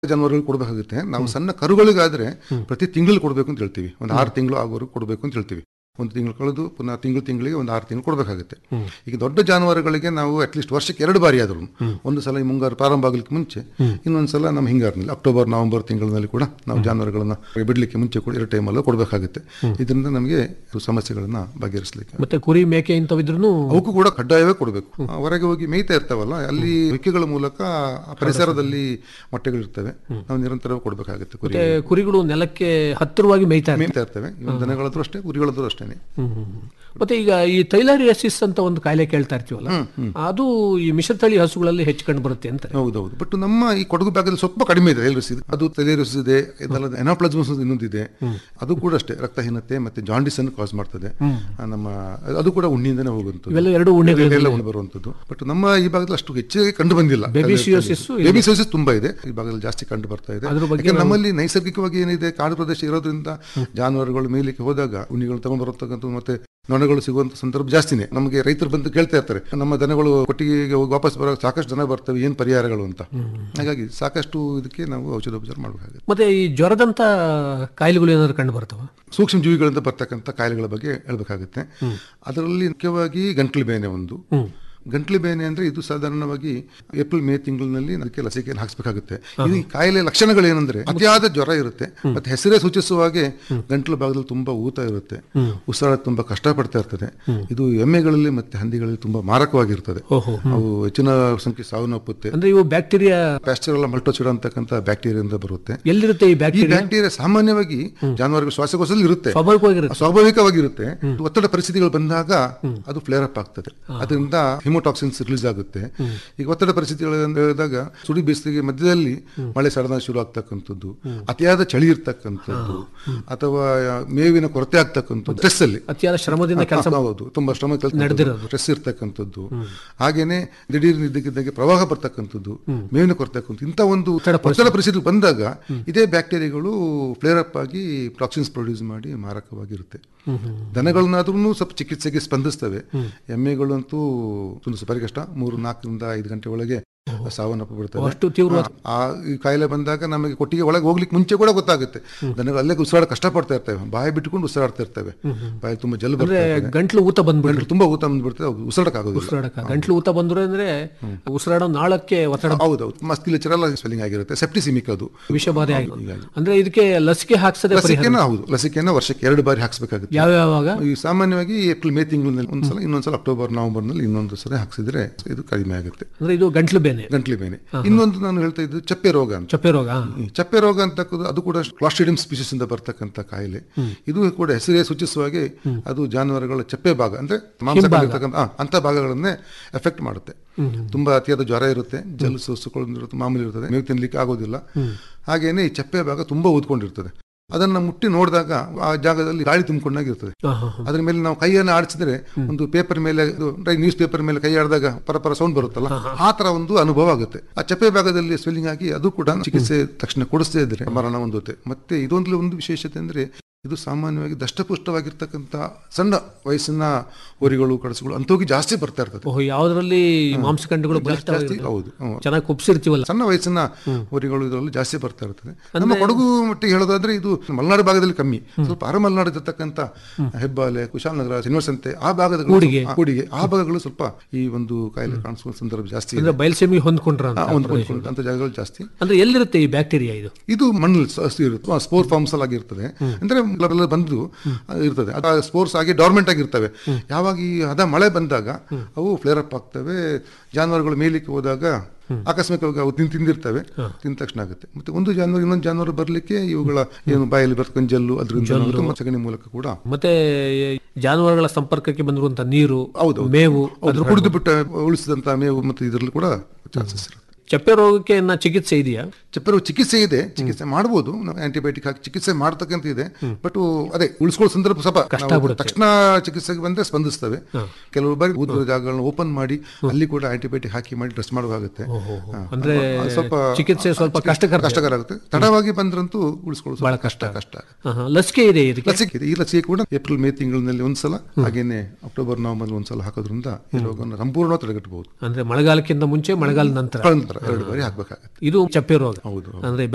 ಜಾನುವಾರುಗಳು ಕೊಡಬೇಕಾಗುತ್ತೆ ನಾವು ಸಣ್ಣ ಕರುಗಳಿಗಾದ್ರೆ ಪ್ರತಿ ತಿಂಗಳು ಕೊಡಬೇಕು ಅಂತ ಹೇಳ್ತೀವಿ ಒಂದು ಆರು ತಿಂಗಳು ಆಗೋವರೆಗೂ ಕೊಡಬೇಕು ಅಂತ ಹೇಳ್ತೀವಿ ಒಂದು ತಿಂಗಳು ಕಳೆದು ಪುನಃ ತಿಂಗಳು ತಿಂಗಳಿಗೆ ಒಂದು ಆರು ತಿಂಗಳು ಕೊಡಬೇಕಾಗುತ್ತೆ ಈಗ ದೊಡ್ಡ ಜಾನುವಾರುಗಳಿಗೆ ನಾವು ಅಟ್ಲೀಸ್ಟ್ ವರ್ಷಕ್ಕೆ ಎರಡು ಬಾರಿ ಆದರೂ ಒಂದು ಸಲ ಈ ಮುಂಗಾರು ಪ್ರಾರಂಭ ಆಗಲಿಕ್ಕೆ ಮುಂಚೆ ಇನ್ನೊಂದು ಸಲ ನಮ್ಮ ಹಿಂಗಾರಿನಲ್ಲಿ ಅಕ್ಟೋಬರ್ ನವೆಂಬರ್ ತಿಂಗಳಿನಲ್ಲಿ ಕೂಡ ನಾವು ಜಾನುವಾರುಗಳನ್ನು ಬಿಡಲಿಕ್ಕೆ ಮುಂಚೆ ಕೂಡ ಎರಡು ಟೈಮಲ್ಲೂ ಕೊಡಬೇಕಾಗುತ್ತೆ ಇದರಿಂದ ನಮಗೆ ಸಮಸ್ಯೆಗಳನ್ನು ಬಗೆಹರಿಸಲಿಕ್ಕೆ ಮತ್ತೆ ಕುರಿ ಮೇಕೆ ಇಂಥವಿದ್ರು ಅವಕ್ಕೂ ಕೂಡ ಕಡ್ಡಾಯವೇ ಕೊಡಬೇಕು ಹೊರಗೆ ಹೋಗಿ ಮೇಯ್ತಾ ಇರ್ತಾವಲ್ಲ ಅಲ್ಲಿ ರೆಕ್ಕೆಗಳ ಮೂಲಕ ಆ ಪರಿಸರದಲ್ಲಿ ಮೊಟ್ಟೆಗಳಿರ್ತವೆ ನಾವು ನಿರಂತರವಾಗಿ ಕೊಡಬೇಕಾಗುತ್ತೆ ಕುರಿ ಮತ್ತೆ ಕುರಿಗಳು ನೆಲಕ್ಕೆ ಹತ್ತಿರವಾಗಿ ಮೇಯ್ತಾ ಇರ್ತವೆ. ಮೇಯ್ತಾ ಇರ್ತವೆ ಇವು ದನಗಳಾದ್ರೂ ಅಷ್ಟೇ ಕುರಿಗಳಾದ್ರೂ ಅಷ್ಟೇನೆ ಹ್ಮ್, ಹ್ಮ್, ಹ್ಮ್. ಮತ್ತೆ ಈಗ ಈ ತೈಲಾರಿಯಸಿಸ್ ಅಂತ ಒಂದು ಕಾಯಿಲೆ ಕೇಳ್ತಾ ಇರ್ತೀವಲ್ಲ ಅದು ಈ ಮಿಶ್ರತಳಿ ಹಸುಗಳಲ್ಲಿ ಹೆಚ್ಚು ಕಂಡು ಬರುತ್ತೆ ಅಂತಾರೆ ಹೌದೌದು ಬಟ್ ನಮ್ಮ ಈ ಕೊಡಗು ಭಾಗದಲ್ಲಿ ಸ್ವಲ್ಪ ಕಡಿಮೆ ಇದೆ ಎಲ್ರಿಸ್ ಇದೆ ಅದು ತಲೆರಿಸ್ ಇದೆ ಇದೆಲ್ಲ ಎನಾಪ್ಲಾಸ್ಮಸ್ ಇನ್ನೊಂದಿದೆ ಅದು ಕೂಡ ಅಷ್ಟೇ ರಕ್ತಹೀನತೆ ಮತ್ತೆ ಜಾಂಡಿಸ್ ಅನ್ನು ಕಾಸ್ ಮಾಡ್ತದೆ ಆ, ನಮ್ಮ ಅದು ಕೂಡ ಉಣ್ಣಿಯಿಂದನೇ ಹೋಗುವಂಥದ್ದು ಇವೆಲ್ಲ ಎರಡು ಉಣ್ಣೆಗಳು ಎಲ್ಲ ಉಣ್ಣೆ ಬರುವಂಥದ್ದು ಬಟ್ ನಮ್ಮ ಈ ಭಾಗದಲ್ಲಿ ಅಷ್ಟು ಹೆಚ್ಚಾಗಿ ಕಂಡು ಬಂದಿಲ್ಲ Babesiosis ಬೇಬಿಸಿಯೋಸಿಸ್ ತುಂಬಾ ಇದೆ ಈ ಭಾಗದಲ್ಲಿ ಜಾಸ್ತಿ ಕಂಡು ಬರ್ತಾ ಇದೆ ಅದ್ರ ಬಗ್ಗೆ ಯಾಕಂದ್ರೆ ನಮ್ಮಲ್ಲಿ ನೈಸರ್ಗಿಕವಾಗಿ ಏನಿದೆ ಕಾಡು ಪ್ರದೇಶ ಇರೋದ್ರಿಂದ ಜಾನುವಾರುಗಳು ಮೇಲಿಕ್ಕೆ ಹೋದಾಗ ಉಣ್ಣಿಗಳು ತಗೊಂಡ್ ಬರತಕ್ಕಂಥ ಮತ್ತೆ ನೊಣಗಳು ಸಿಗುವಂತ ಸಂದರ್ಭ ಜಾಸ್ತಿನೇ ನಮಗೆ ರೈತರು ಬಂದು ಕೇಳ್ತಾ ಇರ್ತಾರೆ ನಮ್ಮ ದನಗಳು ಕೊಟ್ಟಿಗೆಗೆ ಹೋಗಿ ವಾಪಸ್ ಬರೋ ಸಾಕಷ್ಟು ದನ ಬರ್ತವೆ ಏನ್ ಪರಿಹಾರಗಳು ಅಂತ ಹಾಗಾಗಿ ಸಾಕಷ್ಟು ಇದಕ್ಕೆ ನಾವು ಔಷಧೋಪಚಾರ ಮಾಡಬೇಕಾಗುತ್ತೆ ಮತ್ತೆ ಈ ಜ್ವರದಂತ ಕಾಯಿಲೆಗಳು ಏನಾದ್ರು ಕಂಡು ಬರ್ತವ ಸೂಕ್ಷ್ಮ ಜೀವಿಗಳಿಂದ ಬರ್ತಕ್ಕಂಥ ಕಾಯಿಲೆಗಳ ಬಗ್ಗೆ ಹೇಳ್ಬೇಕಾಗುತ್ತೆ ಅದರಲ್ಲಿ ಮುಖ್ಯವಾಗಿ ಗಂಟ್ಲು ಬೇನೆ ಒಂದು ಗಂಟ್ಲು ಬೇನೆ ಅಂದ್ರೆ ಇದು ಸಾಧಾರಣವಾಗಿ ಏಪ್ರಿಲ್ ಮೇ ತಿಂಗಳಿನಲ್ಲಿ ಅದಕ್ಕೆ ಲಸಿಕೆಯನ್ನು ಹಾಕ್ಸ್ಬೇಕಾಗುತ್ತೆ ಇದು ಈ ಕಾಯಿಲೆ ಲಕ್ಷಣಗಳು ಏನಂದ್ರೆ ಅತಿಯಾದ ಜ್ವರ ಇರುತ್ತೆ ಮತ್ತೆ ಹೆಸರೇ ಸೂಚಿಸುವ ಹಾಗೆ ಗಂಟ್ಲು ಭಾಗದಲ್ಲಿ ತುಂಬಾ ಊತ ಇರುತ್ತೆ ಉಸಿರಾಡಕ್ಕೆ ತುಂಬಾ ಕಷ್ಟಪಡ್ತಾ ಇರ್ತದೆ ಇದು ಎಮ್ಮೆಗಳಲ್ಲಿ ಮತ್ತೆ ಹಂದಿಗಳಲ್ಲಿ ತುಂಬಾ ಮಾರಕವಾಗಿರ್ತದೆ ಓಹೋ ಅವು ಹೆಚ್ಚಿನ ಸಂಖ್ಯೆ ಸಾವನ್ನಪ್ಪುತ್ತೆ ಅಂದ್ರೆ ಇವು ಬ್ಯಾಕ್ಟೀರಿಯಾ ಪ್ಯಾಸ್ಟರಲ್ಲ ಮಲ್ಟೋಸಿಡ ಅಂತಕ್ಕಂಥ ಬ್ಯಾಕ್ಟೀರಿಯಿಂದ ಬರುತ್ತೆ ಎಲ್ಲಿರುತ್ತೆ ಈ ಈ ಬ್ಯಾಕ್ಟೀರಿಯಾ ಬ್ಯಾಕ್ಟೀರಿಯಾ ಸಾಮಾನ್ಯವಾಗಿ ಜಾನುವಾರುಗಳ ಶ್ವಾಸಕೋಶದಲ್ಲಿ ಇರುತ್ತೆ ಸ್ವಾಭಾವಿಕವಾಗಿರುತ್ತೆ ಸ್ವಾಭಾವಿಕವಾಗಿರುತ್ತೆ ಒತ್ತಡ ಪರಿಸ್ಥಿತಿಗಳು ಬಂದಾಗ ಅದು ಫ್ಲೇರ್ ಅಪ್ ಆಗ್ತದೆ ಅದರಿಂದ ಹಿಮೋಟಾಕ್ಸಿನ್ಸ್ ರಿಲೀಸ್ ಆಗುತ್ತೆ ಈಗ ಒತ್ತಡ ಪರಿಸ್ಥಿತಿಗಳು ಅಂತ ಹೇಳಿದಾಗ ಸುಡಿ ಬೇಸಿಗೆ ಮಧ್ಯದಲ್ಲಿ ಮಳೆ ಸಡನ್ ಶುರು ಆಗ್ತಕ್ಕಂಥದ್ದು ಅತಿಯಾದ ಚಳಿ ಇರ್ತಕ್ಕಂಥದ್ದು ಅಥವಾ ಮೇವಿನ ಕೊರತೆ ಆಗ್ತಕ್ಕಂಥದ್ದು ಸ್ಟ್ರೆಸ್ ಅಲ್ಲಿ ಅತಿಯಾದ ಶ್ರಮದಿಂದ ಕೆಲಸ ಹಾ, ಹೌದು ತುಂಬಾ ಶ್ರಮ ನಡೆದಿರೋದು. ಸ್ಟ್ರೆಸ್ ಇರ್ತಕ್ಕಂಥದ್ದು ಹಾಗೇನೆ ದಿಢೀರ್ ಇದ್ದಕ್ಕಿದ್ದಂಗೆ ಪ್ರವಾಹ ಬರ್ತಕ್ಕಂಥದ್ದು ಮೇವಿನ ಕೊರತಕ್ಕಂಥದ್ದು ಇಂಥ ಒಂದು ಒತ್ತಡ ಪರಿಸ್ಥಿತಿ ಬಂದಾಗ ಇದೇ ಬ್ಯಾಕ್ಟೀರಿಯಾಗಳು ಫ್ಲೇರ್ ಅಪ್ ಆಗಿ ಟಾಕ್ಸಿನ್ಸ್ ಪ್ರೊಡ್ಯೂಸ್ ಮಾಡಿ ಮಾರಕವಾಗಿರುತ್ತೆ ದನಗಳನ್ನಾದ್ರೂ ಸ್ವಲ್ಪ ಚಿಕಿತ್ಸೆಗೆ ಸ್ಪಂದಿಸ್ತವೆ ಎಮ್ಮೆಗಳಂತೂ ಒಂದು ಸುಪಾರಿ ಕಷ್ಟ ಮೂರು ನಾಲ್ಕರಿಂದ ಐದು ಗಂಟೆ ಒಳಗೆ ಸಾವನ್ನಪ್ಪು ಬಿಡ್ತವೆ ಅಷ್ಟು ತೀವ್ರವಾದ ಆ ಈ ಕಾಯಿಲೆ ಬಂದಾಗ ನಮಗೆ ಕೊಟ್ಟಿಗೆ ಒಳಗೆ ಹೋಗ್ಲಿಕ್ಕೆ ಮುಂಚೆ ಕೂಡ ಗೊತ್ತಾಗುತ್ತೆ ದನಗಳು ಅಲ್ಲೇ ಉಸಿರಾಡ ಕಷ್ಟಪಡ್ತಾ ಇರ್ತವೆ ಬಾಯಿ ಬಿಟ್ಕೊಂಡು ಉಸಿರಾಡ್ತಾ ಇರ್ತವೆ ಬಾಯಿ ತುಂಬಾ ಜಲ್ ಅಂದ್ರೆ ಬರ್ತಾ ಇರ್ತದೆ. ಗಂಟ್ಲು ಊತ ಬಂದ್ಬಿಟ್ರೆ ಗಂಟ್ಲು ತುಂಬಾ ಊತ ಬಂದ್ಬಿಡ್ತದೆ ಅವು ಉಸಿರಾಡಕ್ಕಾಗೋದಿಲ್ಲ ಉಸಿರಾಡಕ ಗಂಟ್ಲು ಊತ ಬಂದ್ರೆ ಅಂದ್ರೆ ಉಸಿರಾಡೋ ನಾಳಕ್ಕೆ ಒತ್ತಡ ಹೌದೌದು ಮಸ್ತಿಲೆಚರ್ ಎಲ್ಲ ಸ್ವೆಲ್ಲಿಂಗ್ ಆಗಿರುತ್ತೆ ಸೆಪ್ಟಿಸಿಮಿಕ್ ಅದು ವಿಷಬಾಧೆ ಆಗಿ ಅಂದ್ರೆ ಇದಕ್ಕೆ ಲಸಿಕೆ ಹಾಕ್ಸದೆ ಪರಿಹಾರ ಲಸಿಕೆನ ಹೌದು ಲಸಿಕೆನ ವರ್ಷಕ್ಕೆ ಎರಡು ಬಾರಿ ಹಾಕ್ಸ್ಬೇಕಾಗುತ್ತೆ ಯಾವ್ಯಾವಾಗ ಈ ಸಾಮಾನ್ಯವಾಗಿ ಏಪ್ರಿಲ್ ಮೇ ತಿಂಗಳಿನಲ್ಲಿ ಒಂದ್ಸಲ ಇನ್ನೊಂದ್ಸಲ ಅಕ್ಟೋಬರ್ ನವೆಂಬರ್ ನಲ್ಲಿ ಇನ್ನೊಂದು ಸಲ ಹಾಕ್ಸಿದ್ರೆ ಇದು ಕಡಿಮೆ ಆಗುತ್ತೆ ಅಂದ್ರೆ ಇದು ಗಂಟ್ಲು ಬೇನೆ ಗಂಟ್ಲಿ ಬೇನೆ ಇನ್ನೊಂದು ನಾನು ಹೇಳ್ತಾ ಇದ್ದು ಚಪ್ಪೆ ರೋಗ ಅಂತ ಚಪ್ಪೆ ರೋಗ ಈ ಚಪ್ಪೆ ರೋಗ ಅಂತ ಅದು ಕೂಡ ಕ್ಲಾಸ್ಟ್ರಿಡಿಯಂ ಸ್ಪೀಸಿಸ್ ಇಂದ ಬರ್ತಕ್ಕಂಥ ಕಾಯಿಲೆ ಇದು ಕೂಡ ಹೆಸರೇ ಸೂಚಿಸುವ ಹಾಗೆ ಅದು ಜಾನುವಾರುಗಳ ಚಪ್ಪೆ ಭಾಗ ಅಂದ್ರೆ ಮಾಂಸಗಳಿರ್ತಕ್ಕಂಥ ಆ, ಅಂತ ಭಾಗಗಳನ್ನೇ ಎಫೆಕ್ಟ್ ಮಾಡುತ್ತೆ ತುಂಬಾ ಅತಿಯಾದ ಜ್ವರ ಇರುತ್ತೆ ಜಲ್ ಸುಸುಕೊಳ್ಳಿರುತ್ತೆ ಮಾಮೂಲಿ ಇರ್ತದೆ ಮೇವು ತಿನ್ಲಿಕ್ಕೆ ಆಗೋದಿಲ್ಲ ಹಾಗೇನೆ ಈ ಚಪ್ಪೆ ಭಾಗ ತುಂಬಾ ಊದ್ಕೊಂಡಿರ್ತದೆ ಅದನ್ನ ಮುಟ್ಟಿ ನೋಡಿದಾಗ ಆ ಜಾಗದಲ್ಲಿ ಗಾಳಿ ತುಂಬಿಕೊಂಡಾಗಿರ್ತದೆ ಹಾ, ಹಾ, ಹಾ. ಅದ್ರ ಮೇಲೆ ನಾವು ಕೈಯನ್ನು ಆಡಿಸಿದ್ರೆ ಒಂದು ಪೇಪರ್ ಮೇಲೆ ನ್ಯೂಸ್ ಪೇಪರ್ ಮೇಲೆ ಕೈ ಆಡಿದಾಗ ಪರಪರ ಸೌಂಡ್ ಬರುತ್ತಲ್ಲ ಆ ತರ ಒಂದು ಅನುಭವ ಆಗುತ್ತೆ ಆ ಚಪ್ಪೆ ಭಾಗದಲ್ಲಿ ಸ್ವೆಲ್ಲಿಂಗ್ ಆಗಿ ಅದು ಕೂಡ ಚಿಕಿತ್ಸೆ ತಕ್ಷಣ ಕೊಡಿಸದೇ ಇದ್ರೆ ಮರಣ ಹೊಂದುತ್ತೆ ಮತ್ತೆ ಇದೊಂದು ಒಂದು ವಿಶೇಷತೆ ಅಂದ್ರೆ ಇದು ಸಾಮಾನ್ಯವಾಗಿ ದಷ್ಟಪುಷ್ಟವಾಗಿರ್ತಕ್ಕಂಥ ಸಣ್ಣ ವಯಸ್ಸಿನ ಹೋರಿಗಳು ಕಡಸುಗಳು ಅಂತೋಗಿ ಜಾಸ್ತಿ ಬರ್ತಾ ಇರ್ತದೆ ಓಹೋ ಯಾವ್ದ್ರಲ್ಲಿ ಈ ಮಾಂಸಖಂಡಗಳು ಜಾಸ್ತಿ ಬಲಿಷ್ಠವಾಗಿರುತ್ತೆ? ಹೌದು ಹ್ಮ್. ಚೆನ್ನಾಗಿ ಕುಪ್ಸಿರ್ತೀವಲ್ಲ ಸಣ್ಣ ವಯಸ್ಸಿನ ಹೋರಿಗಳು ಇದರಲ್ಲಿ ಜಾಸ್ತಿ ಬರ್ತಾ ಇರ್ತದೆ ನಮ್ಮ ಕೊಡಗು ಮಟ್ಟಿಗೆ ಹೇಳೋದಾದ್ರೆ ಇದು ಮಲೆನಾಡು ಭಾಗದಲ್ಲಿ ಕಮ್ಮಿ ಸ್ವಲ್ಪ ಅರ ಮಲೆನಾಡು ಇರತಕ್ಕಂಥ ಹೆಬ್ಬಾಲೆ ಕುಶಾಲನಗರ ಶನಿವಾಸಂತೆ ಆ ಭಾಗದ ಕೂಡಿಗೆ. ಕೂಡಿಗೆ ಆ ಭಾಗಗಳು ಸ್ವಲ್ಪ ಈ ಒಂದು ಕಾಯಿಲೆ ಕಾಣಿಸುವ ಸಂದರ್ಭ ಜಾಸ್ತಿ ಇದೆ. ಅಂದ್ರೆ ಬಯಲ್ಸೆಮಿ ಹೊಂದ್ಕೊಂಡ್ರ ಅಂತ ಆ, ಒಂದು- ಒಂದು- ಅಂತ ಜಾಗಗಳು ಜಾಸ್ತಿ ಅಂದ್ರೆ ಎಲ್ಲಿರುತ್ತೆ ಈ ಬ್ಯಾಕ್ಟೀರಿಯಾ ಇದು ಇದು ಮಣ್ಣಲ್ಲಿ ಜಾಸ್ತಿ ಇರುತ್ತೆ ಸ್ಪೋರ್ ಫಾರ್ಮ್ಸ್ ಅಲ್ಲಿ ಆಗಿರ್ತದೆ ಅಂದ್ರೆ ಎಲ್ಲ ಬಂದು ಆ, ಇರ್ತದೆ ಅದು ಸ್ಪೋರ್ಸ್ ಆಗಿ ಡಾರ್ಮೆಂಟ್ ಆಗಿರ್ತವೆ ಯಾವಾಗ ಈ ಹದ ಮಳೆ ಬಂದಾಗ ಅವು ಫ್ಲೇರ್ ಅಪ್ ಆಗ್ತವೆ ಜಾನುವಾರುಗಳು ಮೇಲಿಕ್ಕೆ ಹೋದಾಗ ಆಕಸ್ಮಿಕವಾಗಿ ಅವು ತಿಂದು ತಿಂದಿರ್ತವೆ ತಿಂದ ತಕ್ಷಣ ಆಗುತ್ತೆ ಮತ್ತೆ ಒಂದು ಜಾನುವಾರು ಇನ್ನೊಂದು ಜಾನುವಾರು ಬರ್ಲಿಕ್ಕೆ ಇವುಗಳ ಏನು ಬಾಯಲ್ಲಿ ಬರ್ತಕ್ಕಂಥ ಜಲ್ಲು ಅದರಿಂದ ಮತ್ತು ಸಗಣಿ ಮೂಲಕ ಕೂಡ ಮತ್ತೆ ಜಾನುವಾರುಗಳ ಸಂಪರ್ಕಕ್ಕೆ ಬಂದಿರುವಂತ ನೀರು ಹೌದು ಮೇವು ಅದ್ರ ಕುಡಿದು ಬಿಟ್ಟ ಉಳಿಸಿದಂತ ಮೇವು ಮತ್ತು ಇದರಲ್ಲಿ ಕೂಡ ಚಾನ್ಸಸ್ ಇರುತ್ತೆ ಚಪ್ಪೆ ರೋಗಕ್ಕೆ ಇನ್ನ ಚಿಕಿತ್ಸೆ ಇದೆಯಾ ಚಪ್ಪರು ಚಿಕಿತ್ಸೆ ಇದೆ ಚಿಕಿತ್ಸೆ ಮಾಡಬಹುದು ನಾವು ಆಂಟಿಬಯೋಟಿಕ್ ಹಾಕಿ ಚಿಕಿತ್ಸೆ ಮಾಡ್ತಕ್ಕಂತ ಇದೆ ಬಟ್ ಅದೇ ಉಳಿಸ್ಕೊಳ್ಳೋ ಸಂದರ್ಭ ಸ್ವಲ್ಪ ನಾವು ತಕ್ಷಣ ಚಿಕಿತ್ಸೆಗೆ ಬಂದ್ರೆ ಸ್ಪಂದಿಸ್ತವೆ ಕೆಲವು ಬಾರಿ ಊದಿರೋ ಜಾಗಗಳನ್ನ ಓಪನ್ ಮಾಡಿ ಅಲ್ಲಿ ಕೂಡ ಆಂಟಿಬಯೋಟಿಕ್ ಹಾಕಿ ಮಾಡಿ ಡ್ರೆಸ್ ಮಾಡಬೇಕಾಗುತ್ತೆ ಹಾ. ಅಂದ್ರೆ ಅದು ಸ್ವಲ್ಪ ಚಿಕಿತ್ಸೆ ಸ್ವಲ್ಪ ಕಷ್ಟಕರ ಕಷ್ಟಕರ ಆಗುತ್ತೆ ತಡವಾಗಿ ಬಂದ್ರಂತೂ ಉಳಿಸ್ಕೊಳ್ಳೋದು ಬಹಳ ಸ್ವಲ್ಪ ಕಷ್ಟ ಕಷ್ಟ ಆಗುತ್ತೆ ಆಹಾ, ಲಸಿಕೆ ಇದೆ ಇದಕ್ಕೆ ಲಸಿಕೆ ಇದೆ ಈ ಲಸಿಕೆ ಕೂಡ ಏಪ್ರಿಲ್ ಮೇ ತಿಂಗಳಿನಲ್ಲಿ ಒಂದ್ಸಲ ಹಾಗೇನೆ ಅಕ್ಟೋಬರ್ ನವೆಂಬರ್ ಒಂದ್ಸಲ ಹಾಕೋದ್ರಿಂದ ಈ ರೋಗವನ್ನು ಸಂಪೂರ್ಣ ತಡೆಗಟ್ಟಬಹುದು ಅಂದ್ರೆ ಮಳೆಗಾಲಕ್ಕಿಂತ ಮುಂಚೆ ಮಳೆಗಾಲದ ನಂತರ ನಂತರ ಎರಡು ಬಾರಿ ಹಾಕ್ಬೇಕಾಗತ್ತೆ ಇದು ಚಪ್ಪೆ ರೋಗ ಹೌದು ಅಂದ್ರೆ